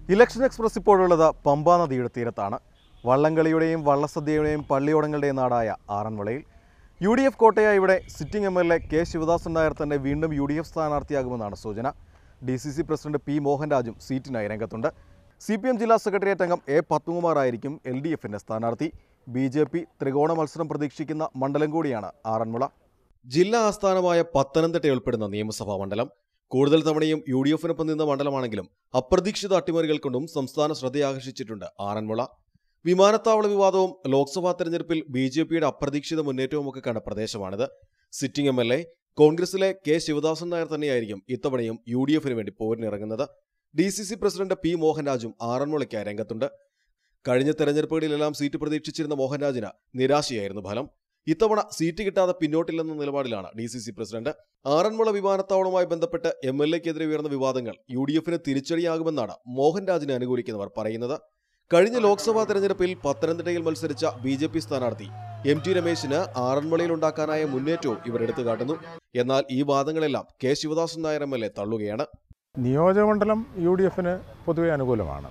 election express ഇപ്പോഴുള്ളത് പമ്പാ നദിയുടെ തീരത്താണ് വള്ളംകളിയുടെയും വള്ളസദ്യയുടെയും പള്ളിയോടങ്ങളുടെയും നാടായ ആറന്മുളയിൽ യു ഡി എഫ് കോട്ടയായ ഇവിടെ sitting M L A K Sivadasan Nair തന്നെ വീണ്ടും യു ഡി എഫ് സ്ഥാനാർത്ഥിയാകുമെന്നാണ് സൂചന D C C president P മോഹൻരാജും സീറ്റിനായി രംഗത്തുണ്ട് സി പി എം ജില്ലാ സെക്രട്ടേറിയറ്റ് അംഗം എ പത്മകുമാറായിരിക്കും എൽ ഡി എഫിൻ്റെ സ്ഥാനാർത്ഥി ബി ജെ പി ത്രികോണ മത്സരം പ്രതീക്ഷിക്കുന്ന മണ്ഡലം കൂടിയാണ് ആറന്മുള ജില്ലാ ആസ്ഥാനമായ പത്തനംതിട്ട ഉൾപ്പെടുന്ന നിയമസഭാ മണ്ഡലം കൂടുതൽ തവണയും യു ഡി എഫിനൊപ്പം നിന്ന മണ്ഡലമാണെങ്കിലും അപ്രതീക്ഷിത അട്ടിമറികൾ കൊണ്ടും സംസ്ഥാന ശ്രദ്ധയാകർഷിച്ചിട്ടുണ്ട് ആറന്മുള വിമാനത്താവള വിവാദവും ലോക്സഭാ തെരഞ്ഞെടുപ്പിൽ ബി ജെ പിയുടെ അപ്രതീക്ഷിത മുന്നേറ്റവുമൊക്കെ കണ്ട പ്രദേശമാണിത് സിറ്റിംഗ് എം എൽ എ കോൺഗ്രസിലെ കെ ശിവദാസൻ നായർ തന്നെയായിരിക്കും ഇത്തവണയും യു ഡി എഫിന് വേണ്ടി പോരിനിറങ്ങുന്നത് D C C president P മോഹൻരാജും ആറന്മുളയ്ക്കായി രംഗത്തുണ്ട് കഴിഞ്ഞ തെരഞ്ഞെടുപ്പുകളിലെല്ലാം സീറ്റ് പ്രതീക്ഷിച്ചിരുന്ന മോഹൻരാജിന് നിരാശയായിരുന്നു ഫലം ഇത്തവണ സീറ്റ് കിട്ടാതെ പിന്നോട്ടില്ലെന്ന നിലപാടിലാണ് D C C president Aranmula വിമാനത്താവളവുമായി ബന്ധപ്പെട്ട് എം എൽ എക്കെതിരെ ഉയർന്ന വിവാദങ്ങൾ യു ഡി എഫിന് തിരിച്ചടിയാകുമെന്നാണ് മോഹൻരാജിനെ അനുകൂലിക്കുന്നവർ പറയുന്നത് കഴിഞ്ഞ ലോക്സഭാ തെരഞ്ഞെടുപ്പിൽ പത്തനംതിട്ടയിൽ മത്സരിച്ച ബി ജെ പി സ്ഥാനാർത്ഥി എം ടി രമേശിന് ആറന്മുളയിൽ ഉണ്ടാക്കാനായ മുന്നേറ്റവും ഇവർ എടുത്തു കാട്ടുന്നു എന്നാൽ ഈ വാദങ്ങളെല്ലാം K Sivadasan Nair M L A തള്ളുകയാണ് നിയോജകമണ്ഡലം യു ഡി എഫിന് പൊതുവെ അനുകൂലമാണ്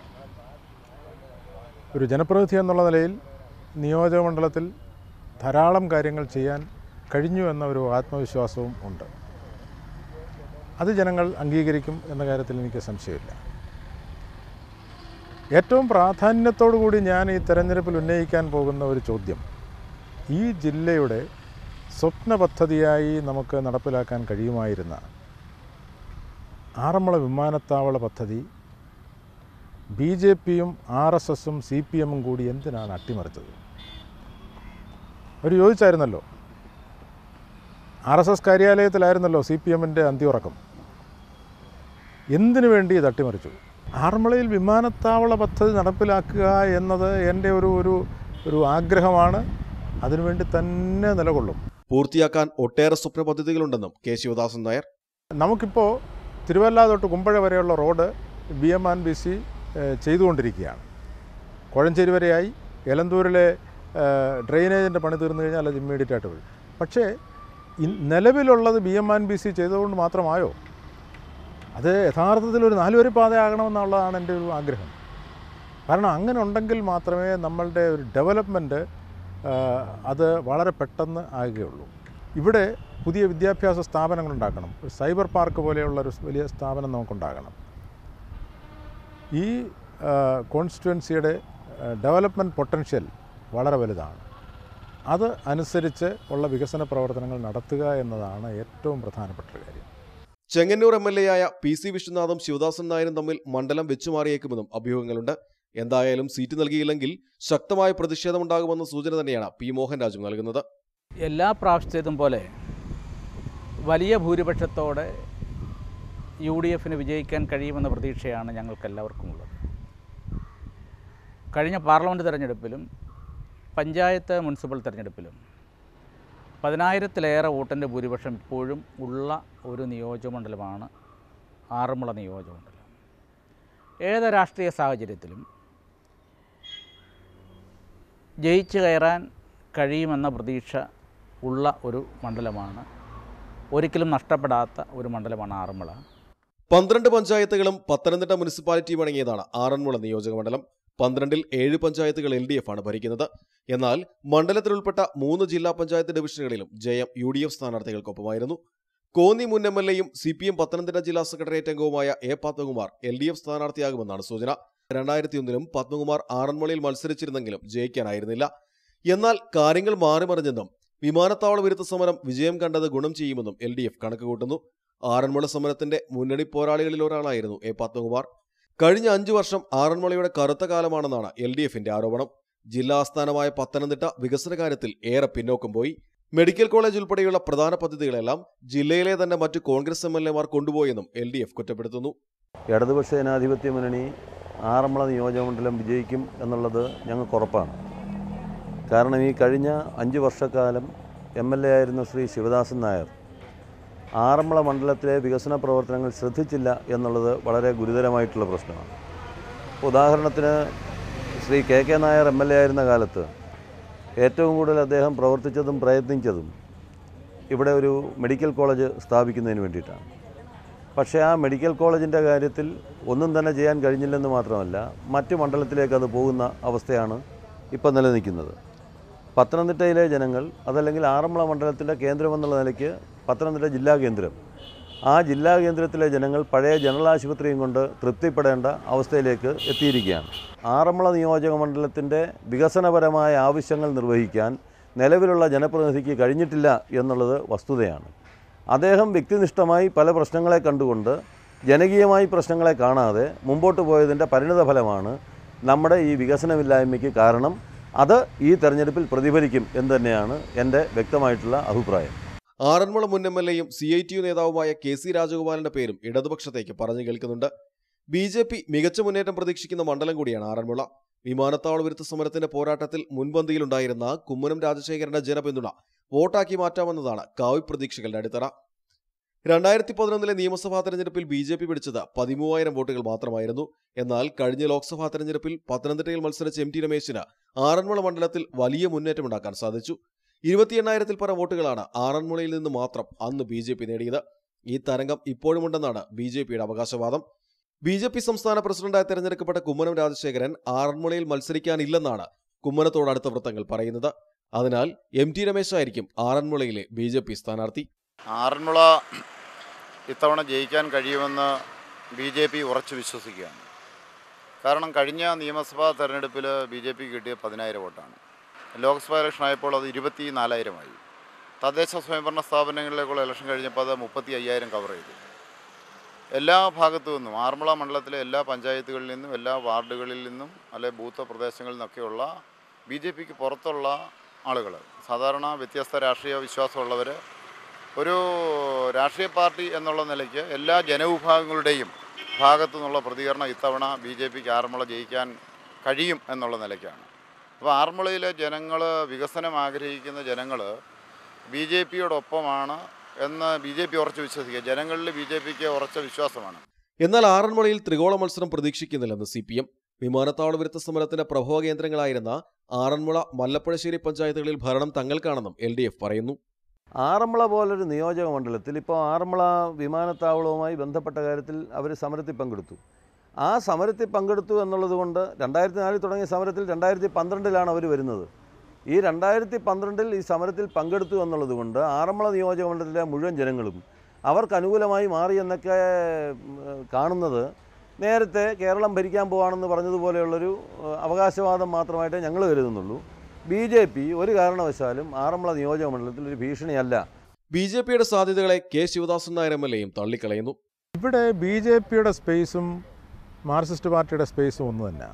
ഒരു ജനപ്രതിനിധി എന്നുള്ള നിലയിൽ നിയോജകമണ്ഡലത്തിൽ ധാരാളം കാര്യങ്ങൾ ചെയ്യാൻ കഴിഞ്ഞു എന്ന ഒരു ആത്മവിശ്വാസവും ഉണ്ട് അത് ജനങ്ങൾ അംഗീകരിക്കും എന്ന കാര്യത്തിൽ എനിക്ക് സംശയമില്ല ഏറ്റവും പ്രാധാന്യത്തോടു കൂടി ഞാൻ ഈ തെരഞ്ഞെടുപ്പിൽ ഉന്നയിക്കാൻ പോകുന്ന ഒരു ചോദ്യം ഈ ജില്ലയുടെ സ്വപ്ന പദ്ധതിയായി നമുക്ക് നടപ്പിലാക്കാൻ കഴിയുമായിരുന്ന ആറന്മുള വിമാനത്താവള പദ്ധതി ബി ജെ പിയും ആർ എസ് എസും സി പി എമ്മും കൂടി എന്തിനാണ് അട്ടിമറിച്ചത് അവർ ചോദിച്ചായിരുന്നല്ലോ ആർ എസ് എസ് കാര്യാലയത്തിലായിരുന്നല്ലോ സി പി എമ്മിൻ്റെ അന്ത്യുറക്കം എന്തിനു വേണ്ടി ഇത് അട്ടിമറിച്ചു ആറന്മുളയിൽ വിമാനത്താവള പദ്ധതി നടപ്പിലാക്കുക എന്നത് എൻ്റെ ഒരു ഒരു ഒരു ആഗ്രഹമാണ് അതിനുവേണ്ടി തന്നെ നിലകൊള്ളും പൂർത്തിയാക്കാൻ ഒട്ടേറെ സ്വപ്ന പദ്ധതികളുണ്ടെന്നും കെ ശിവദാസൻ നായർ നമുക്കിപ്പോൾ തിരുവല്ല തൊട്ട് കുമ്പഴ വരെയുള്ള road B M and B C ചെയ്തുകൊണ്ടിരിക്കുകയാണ് കോഴഞ്ചേരി വരെയായി എലന്തൂരിലെ ഡ്രെയിനേജിൻ്റെ പണി തീർന്നു കഴിഞ്ഞാൽ അത് ഇമ്മീഡിയറ്റ് ആയിട്ട് വരും പക്ഷേ ഇൻ- നിലവിലുള്ളത് B M and B C ചെയ്തുകൊണ്ട് മാത്രമായോ അത് യഥാർത്ഥത്തിൽ ഒരു നാലുവരി പാതയാകണമെന്നുള്ളതാണ് എൻ്റെ ഒരു ആഗ്രഹം കാരണം അങ്ങനെ ഉണ്ടെങ്കിൽ മാത്രമേ നമ്മളുടെ ഒരു ഡെവലപ്മെൻറ്റ് അത് വളരെ പെട്ടെന്ന് ആകുകയുള്ളൂ ഇവിടെ പുതിയ വിദ്യാഭ്യാസ സ്ഥാപനങ്ങൾ ഉണ്ടാക്കണം ഒരു സൈബർ പാർക്ക് പോലെയുള്ള ഒരു വലിയ സ്ഥാപനം നമുക്കുണ്ടാകണം ഈ കോൺസ്റ്റിറ്റ്യുവൻസിയുടെ ഡെവലപ്മെൻറ്റ് പൊട്ടൻഷ്യൽ വളരെ വലുതാണ് അത് അനുസരിച്ച് ഉള്ള വികസന പ്രവർത്തനങ്ങൾ നടത്തുക എന്നതാണ് ഏറ്റവും പ്രധാനപ്പെട്ട ഒരു കാര്യം ചെങ്ങന്നൂർ എം എൽ എ ആയ പി സി വിശ്വനാഥും ശിവദാസൻ നായരും തമ്മിൽ മണ്ഡലം വെച്ചുമാറിയേക്കുമെന്നും അഭ്യൂഹങ്ങളുണ്ട് എന്തായാലും സീറ്റ് നൽകിയില്ലെങ്കിൽ ശക്തമായ പ്രതിഷേധമുണ്ടാകുമെന്ന സൂചന തന്നെയാണ് പി മോഹൻരാജും നൽകുന്നത് എല്ലാ പ്രാവശ്യത്തേതും പോലെ വലിയ ഭൂരിപക്ഷത്തോടെ യു ഡി എഫിന് വിജയിക്കാൻ കഴിയുമെന്ന പ്രതീക്ഷയാണ് ഞങ്ങൾക്കെല്ലാവർക്കും ഉള്ളത് കഴിഞ്ഞ പാർലമെൻറ്റ് തെരഞ്ഞെടുപ്പിലും പഞ്ചായത്ത് മുനിസിപ്പൽ തെരഞ്ഞെടുപ്പിലും പതിനായിരത്തിലേറെ വോട്ടിൻ്റെ ഭൂരിപക്ഷം ഇപ്പോഴും ഉള്ള ഒരു നിയോജകമണ്ഡലമാണ് ആറന്മുള നിയോജകമണ്ഡലം ഏത് രാഷ്ട്രീയ സാഹചര്യത്തിലും ജയിച്ചു കയറാൻ കഴിയുമെന്ന പ്രതീക്ഷ ഉള്ള ഒരു മണ്ഡലമാണ് ഒരിക്കലും നഷ്ടപ്പെടാത്ത ഒരു മണ്ഡലമാണ് ആറന്മുള പന്ത്രണ്ട് പഞ്ചായത്തുകളും പത്തനംതിട്ട മുനിസിപ്പാലിറ്റിയും അടങ്ങിയതാണ് ആറന്മുള നിയോജകമണ്ഡലം പന്ത്രണ്ടിൽ ഏഴ് പഞ്ചായത്തുകൾ എൽ ഡി എഫ് ആണ് ഭരിക്കുന്നത് എന്നാൽ മണ്ഡലത്തിൽ ഉൾപ്പെട്ട മൂന്ന് ജില്ലാ പഞ്ചായത്ത് ഡിവിഷനുകളിലും ജയം യു ഡി എഫ് സ്ഥാനാർത്ഥികൾക്കൊപ്പമായിരുന്നു കോന്നി മുൻ എം എൽ എയും സി പി എം പത്തനംതിട്ട ജില്ലാ സെക്രട്ടേറിയറ്റ് അംഗവുമായ A Padmakumar L D F സ്ഥാനാർത്ഥിയാകുമെന്നാണ് സൂചന രണ്ടായിരത്തി ഒന്നിലും പത്മകുമാർ ആറന്മുളയിൽ മത്സരിച്ചിരുന്നെങ്കിലും ജയിക്കാനായിരുന്നില്ല എന്നാൽ കാര്യങ്ങൾ മാറിമറിഞ്ഞെന്നും വിമാനത്താവള വിരുദ്ധ സമരം വിജയം കണ്ടത് ഗുണം ചെയ്യുമെന്നും എൽ ഡി എഫ് കണക്കുകൂട്ടുന്നു ആറന്മുള സമരത്തിന്റെ മുന്നണി പോരാളികളിൽ ഒരാളായിരുന്നു എ പത്മകുമാർ കഴിഞ്ഞ അഞ്ചു വർഷം ആറന്മുളയുടെ കറുത്ത കാലമാണെന്നാണ് എൽ ഡി എഫിന്റെ ആരോപണം ജില്ലാ ആസ്ഥാനമായ പത്തനംതിട്ട വികസന കാര്യത്തിൽ ഏറെ പിന്നോക്കം പോയി മെഡിക്കൽ കോളേജ് ഉൾപ്പെടെയുള്ള പ്രധാന പദ്ധതികളെല്ലാം ജില്ലയിലെ തന്നെ മറ്റു കോൺഗ്രസ് എം എൽ എമാർ കൊണ്ടുപോയെന്നും എൽ ഡി എഫ് കുറ്റപ്പെടുത്തുന്നു ഇടതുപക്ഷ ജനാധിപത്യ മുന്നണി ആറന്മുള നിയോജകമണ്ഡലം വിജയിക്കും എന്നുള്ളത് ഞങ്ങൾക്ക് ഉറപ്പാണ് കാരണം ഈ കഴിഞ്ഞ അഞ്ച് വർഷക്കാലം എം എൽ എ ആയിരുന്ന ശ്രീ ശിവദാസൻ നായർ ആറന്മുള മണ്ഡലത്തിലെ വികസന പ്രവർത്തനങ്ങൾ ശ്രദ്ധിച്ചില്ല എന്നുള്ളത് വളരെ ഗുരുതരമായിട്ടുള്ള പ്രശ്നമാണ് ഉദാഹരണത്തിന് Shri K K Nair M L A ആയിരുന്ന കാലത്ത് ഏറ്റവും കൂടുതൽ അദ്ദേഹം പ്രവർത്തിച്ചതും പ്രയത്നിച്ചതും ഇവിടെ ഒരു മെഡിക്കൽ കോളേജ് സ്ഥാപിക്കുന്നതിന് വേണ്ടിയിട്ടാണ് പക്ഷേ ആ മെഡിക്കൽ കോളേജിൻ്റെ കാര്യത്തിൽ ഒന്നും തന്നെ ചെയ്യാൻ കഴിഞ്ഞില്ലെന്ന് മാത്രമല്ല മറ്റു മണ്ഡലത്തിലേക്ക് അത് പോകുന്ന അവസ്ഥയാണ് ഇപ്പം നിലനിൽക്കുന്നത് പത്തനംതിട്ടയിലെ ജനങ്ങൾ അതല്ലെങ്കിൽ ആറന്മുള മണ്ഡലത്തിൻ്റെ കേന്ദ്രമെന്നുള്ള നിലയ്ക്ക് പത്തനംതിട്ട ജില്ലാ കേന്ദ്രം ആ ജില്ലാ കേന്ദ്രത്തിലെ ജനങ്ങൾ പഴയ ജനറൽ ആശുപത്രിയും കൊണ്ട് തൃപ്തിപ്പെടേണ്ട അവസ്ഥയിലേക്ക് എത്തിയിരിക്കുകയാണ് ആറന്മുള നിയോജക മണ്ഡലത്തിൻ്റെ വികസനപരമായ ആവശ്യങ്ങൾ നിർവഹിക്കാൻ നിലവിലുള്ള ജനപ്രതിനിധിക്ക് കഴിഞ്ഞിട്ടില്ല എന്നുള്ളത് വസ്തുതയാണ് അദ്ദേഹം വ്യക്തിനിഷ്ഠമായി പല പ്രശ്നങ്ങളെ കണ്ടുകൊണ്ട് ജനകീയമായി പ്രശ്നങ്ങളെ കാണാതെ മുമ്പോട്ട് പോയതിൻ്റെ പരിണിത ഫലമാണ് നമ്മുടെ ഈ വികസനമില്ലായ്മയ്ക്ക് കാരണം അത് ഈ തെരഞ്ഞെടുപ്പിൽ പ്രതിഫലിക്കും എന്ന് തന്നെയാണ് എൻ്റെ വ്യക്തമായിട്ടുള്ള അഭിപ്രായം ആറന്മുള മുൻ എം എൽ എയും സി ഐ ടി യു നേതാവുമായ കെ സി രാജഗോപാലിന്റെ പേരും ഇടതുപക്ഷത്തേക്ക് പറഞ്ഞു കേൾക്കുന്നുണ്ട് ബി ജെ പി മികച്ച മുന്നേറ്റം പ്രതീക്ഷിക്കുന്ന മണ്ഡലം കൂടിയാണ് ആറന്മുള വിമാനത്താവള വിരുദ്ധ സമരത്തിന്റെ പോരാട്ടത്തിൽ മുൻപന്തിയിലുണ്ടായിരുന്ന കുമ്മനം രാജശേഖരന്റെ ജനപിന്തുണ വോട്ടാക്കി മാറ്റാമെന്നതാണ് കാവ്യ പ്രതീക്ഷകളുടെ അടിത്തറ രണ്ടായിരത്തി പതിനൊന്നിലെ നിയമസഭാ തെരഞ്ഞെടുപ്പിൽ ബി ജെ പി പിടിച്ചത് പതിമൂവായിരം വോട്ടുകൾ മാത്രമായിരുന്നു എന്നാൽ കഴിഞ്ഞ ലോക്സഭാ തെരഞ്ഞെടുപ്പിൽ പത്തനംതിട്ടയിൽ മത്സരിച്ച എം ടി രമേശിന് ആറന്മുള മണ്ഡലത്തിൽ വലിയ മുന്നേറ്റമുണ്ടാക്കാൻ സാധിച്ചു ഇരുപത്തി എണ്ണായിരത്തിൽ പരം വോട്ടുകളാണ് ആറന്മുളയിൽ നിന്ന് മാത്രം അന്ന് ബി ജെ പി നേടിയത് ഈ തരംഗം ഇപ്പോഴുമുണ്ടെന്നാണ് ബി ജെ പിയുടെ അവകാശവാദം ബി ജെ പി സംസ്ഥാന പ്രസിഡന്റായി തെരഞ്ഞെടുക്കപ്പെട്ട കുമ്മനം രാജശേഖരൻ ആറന്മുളയിൽ മത്സരിക്കാനില്ലെന്നാണ് കുമ്മനത്തോട് അടുത്ത വൃത്തങ്ങൾ പറയുന്നത് അതിനാൽ എം ടി രമേശായിരിക്കും ആറന്മുളയിലെ ബി ജെ പി സ്ഥാനാർത്ഥി ആറന്മുള ഇത്തവണ ജയിക്കാൻ കഴിയുമെന്ന് ബി ജെ പി ഉറച്ചു വിശ്വസിക്കുകയാണ് കാരണം കഴിഞ്ഞ നിയമസഭാ തെരഞ്ഞെടുപ്പിൽ ബി ജെ പി കിട്ടിയ പതിനായിരം വോട്ടാണ് ലോക്സഭാ ഇലക്ഷൻ ആയപ്പോൾ അത് ഇരുപത്തി നാലായിരമായി തദ്ദേശ സ്വയംഭരണ സ്ഥാപനങ്ങളിലേക്കുള്ള ഇലക്ഷൻ കഴിഞ്ഞപ്പോൾ അത് മുപ്പത്തി അയ്യായിരം കവർ ചെയ്തു എല്ലാ ഭാഗത്തു നിന്നും ആറന്മുള മണ്ഡലത്തിലെ എല്ലാ പഞ്ചായത്തുകളിൽ നിന്നും എല്ലാ വാർഡുകളിൽ നിന്നും അല്ലെ ബൂത്ത് പ്രദേശങ്ങളിൽ നിന്നൊക്കെയുള്ള ബി ജെ പിക്ക് പുറത്തുള്ള ആളുകൾ സാധാരണ വ്യത്യസ്ത രാഷ്ട്രീയ വിശ്വാസമുള്ളവർ ഒരു രാഷ്ട്രീയ പാർട്ടി എന്നുള്ള നിലയ്ക്ക് എല്ലാ ജനവിഭാഗങ്ങളുടെയും ഭാഗത്തു നിന്നുള്ള പ്രതികരണം ഇത്തവണ ബി ജെ പിക്ക് ആറന്മുള ജയിക്കാൻ കഴിയും എന്നുള്ള നിലയ്ക്കാണ് അപ്പോൾ ആറന്മുളയിലെ ജനങ്ങൾ വികസനം ആഗ്രഹിക്കുന്ന ജനങ്ങൾ ബി ജെ പിയോടൊപ്പമാണ് എന്ന് ബി ജെ പി ഉറച്ചു വിശ്വസിക്കുക ജനങ്ങളിൽ ബി ജെ പിക്ക് ഉറച്ച വിശ്വാസമാണ് എന്നാൽ ആറന്മുളയിൽ ത്രികോണ മത്സരം പ്രതീക്ഷിക്കുന്നില്ലെന്ന് സി പി എം വിമാനത്താവള വിരുദ്ധ സമരത്തിന്റെ പ്രഭവ കേന്ദ്രങ്ങളായിരുന്ന ആറന്മുള മല്ലപ്പുഴശ്ശേരി പഞ്ചായത്തുകളിൽ ഭരണം തങ്ങൾക്കാണെന്നും എൽ ഡി എഫ് പറയുന്നു ആറന്മുള പോലൊരു നിയോജക മണ്ഡലത്തിൽ ഇപ്പോൾ ആറന്മുള വിമാനത്താവളവുമായി ബന്ധപ്പെട്ട കാര്യത്തിൽ അവർ സമരത്തിൽ പങ്കെടുത്തു ആ സമരത്തിൽ പങ്കെടുത്തു എന്നുള്ളത് കൊണ്ട് രണ്ടായിരത്തി നാലിൽ തുടങ്ങിയ സമരത്തിൽ രണ്ടായിരത്തി പന്ത്രണ്ടിലാണ് അവർ വരുന്നത് ഈ രണ്ടായിരത്തി പന്ത്രണ്ടിൽ ഈ സമരത്തിൽ പങ്കെടുത്തു എന്നുള്ളത് കൊണ്ട് ആറന്മുള നിയോജക മണ്ഡലത്തിലെ മുഴുവൻ ജനങ്ങളും അവർക്ക് അനുകൂലമായി മാറി എന്നൊക്കെ ഉം, കാണുന്നത് നേരത്തെ കേരളം ഭരിക്കാൻ പോവാണെന്ന് പറഞ്ഞതുപോലെയുള്ളൊരു ഏഹ്, അവകാശവാദം മാത്രമായിട്ടേ ഞങ്ങൾ കരുതുന്നുള്ളൂ ബി ജെ പി ഒരു കാരണവശാലും ആറന്മുള നിയോജക മണ്ഡലത്തിൽ ഒരു ഭീഷണിയല്ല ബി ജെ പിയുടെ സാധ്യതകളെ K Sivadasan Nair M L എയും തള്ളിക്കളയുന്നു ഇവിടെ ബി ജെ പിയുടെ സ്പേസും മാർക്സിസ്റ്റ് പാർട്ടിയുടെ സ്പേസും ഒന്ന് തന്നെ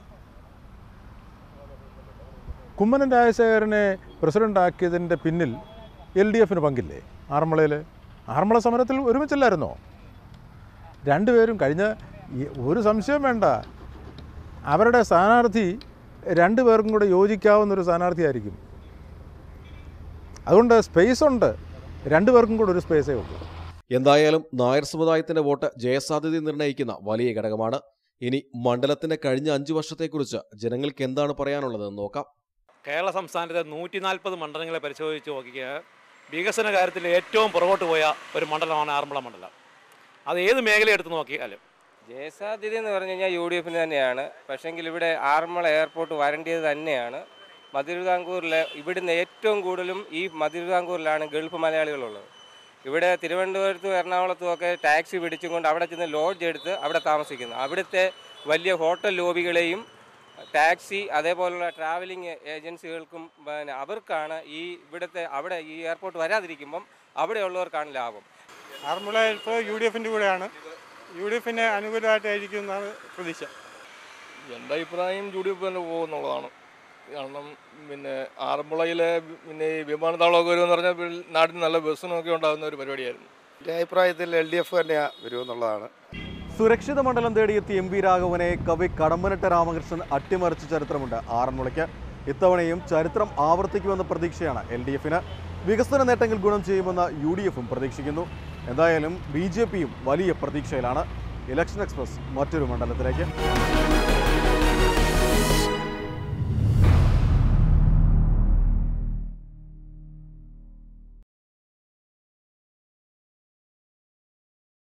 കുമ്മനം രാജശേഖരനെ പ്രസിഡൻ്റാക്കിയതിൻ്റെ പിന്നിൽ എൽ ഡി എഫിന് പങ്കില്ലേ ആറന്മുളയിൽ ആറന്മുള സമരത്തിൽ ഒരുമിച്ചല്ലായിരുന്നോ രണ്ടുപേരും കഴിഞ്ഞ ഈ ഒരു സംശയം വേണ്ട അവരുടെ സ്ഥാനാർത്ഥി രണ്ടു പേർക്കും കൂടെ യോജിക്കാവുന്നൊരു സ്ഥാനാർത്ഥിയായിരിക്കും അതുകൊണ്ട് സ്പേസ് ഉണ്ട് രണ്ടു പേർക്കും കൂടെ ഒരു സ്പേസേ ഉള്ളൂ എന്തായാലും നായർ സമുദായത്തിന്റെ വോട്ട് ജയസാധ്യത നിർണ്ണയിക്കുന്ന വലിയ ഘടകമാണ് ഇനി മണ്ഡലത്തിന്റെ കഴിഞ്ഞ അഞ്ചു വർഷത്തെക്കുറിച്ച് ജനങ്ങൾക്ക് എന്താണ് പറയാനുള്ളതെന്ന് നോക്കാം കേരള സംസ്ഥാനത്തെ നൂറ്റി നാൽപ്പത് മണ്ഡലങ്ങളെ പരിശോധിച്ച് നോക്കിക്കുക വികസന കാര്യത്തിൽ ഏറ്റവും പുറകോട്ട് പോയ ഒരു മണ്ഡലമാണ് ആറന്മുള മണ്ഡലം അത് ഏത് മേഖല എടുത്ത് നോക്കിയാലും ജയസാധ്യത എന്ന് പറഞ്ഞു കഴിഞ്ഞാൽ യു ഡി എഫിന് തന്നെയാണ് പക്ഷേങ്കിൽ ഇവിടെ ആറന്മുള എയർപോർട്ട് വരേണ്ടത് തന്നെയാണ് മധുരതാങ്കൂറിലെ ഇവിടുന്ന് ഏറ്റവും കൂടുതലും ഈ മധുരതാങ്കൂറിലാണ് ഗൾഫ് മലയാളികളുള്ളത് ഇവിടെ തിരുവനന്തപുരത്തും എറണാകുളത്തും ഒക്കെ ടാക്സി പിടിച്ചും കൊണ്ട് അവിടെ ചെന്ന് ലോഡ്ജ് എടുത്ത് അവിടെ താമസിക്കുന്നു അവിടുത്തെ വലിയ ഹോട്ടൽ ലോബികളെയും ടാക്സി അതേപോലുള്ള ട്രാവലിംഗ് ഏജൻസികൾക്കും പിന്നെ അവർക്കാണ് ഈ ഇവിടുത്തെ അവിടെ ഈ എയർപോർട്ട് വരാതിരിക്കുമ്പം അവിടെയുള്ളവർക്കാണ് ലാഭം ആറന്മുള ഇപ്പോൾ യു ഡി എഫിൻ്റെ കൂടെയാണ് യു ഡി എഫിന് അനുകൂലമായിട്ടായിരിക്കും എന്നാണ് പ്രതീക്ഷ എൻ്റെ അഭിപ്രായം യു ഡി എഫ് തന്നെ പോകുമെന്നുള്ളതാണ് കാരണം പിന്നെ ആറന്മുളയിലെ പിന്നെ ഈ വിമാനത്താവളമൊക്കെ വരുമെന്ന് പറഞ്ഞാൽ പിന്നെ നാട്ടിൽ നല്ല ബസ്സിനൊക്കെ ഉണ്ടാകുന്ന ഒരു പരിപാടിയായിരുന്നു എൻ്റെ അഭിപ്രായത്തിൽ എൽ ഡി എഫ് തന്നെയാണ് വരുമെന്നുള്ളതാണ് സുരക്ഷിത മണ്ഡലം തേടിയെത്തിയ എം വി രാഘവനെ കവി കടമ്പനിട്ട രാമകൃഷ്ണൻ അട്ടിമറിച്ച ചരിത്രമുണ്ട് ആറന്മുളയ്ക്ക് ഇത്തവണയും ചരിത്രം ആവർത്തിക്കുമെന്ന പ്രതീക്ഷയാണ് എൽ ഡി എഫിന് വികസന നേട്ടങ്ങൾ ഗുണം ചെയ്യുമെന്ന് യു ഡി എഫും പ്രതീക്ഷിക്കുന്നു എന്തായാലും ബി ജെ പിയും വലിയ പ്രതീക്ഷയിലാണ് ഇലക്ഷൻ എക്സ്പ്രസ് മറ്റൊരു മണ്ഡലത്തിലേക്ക്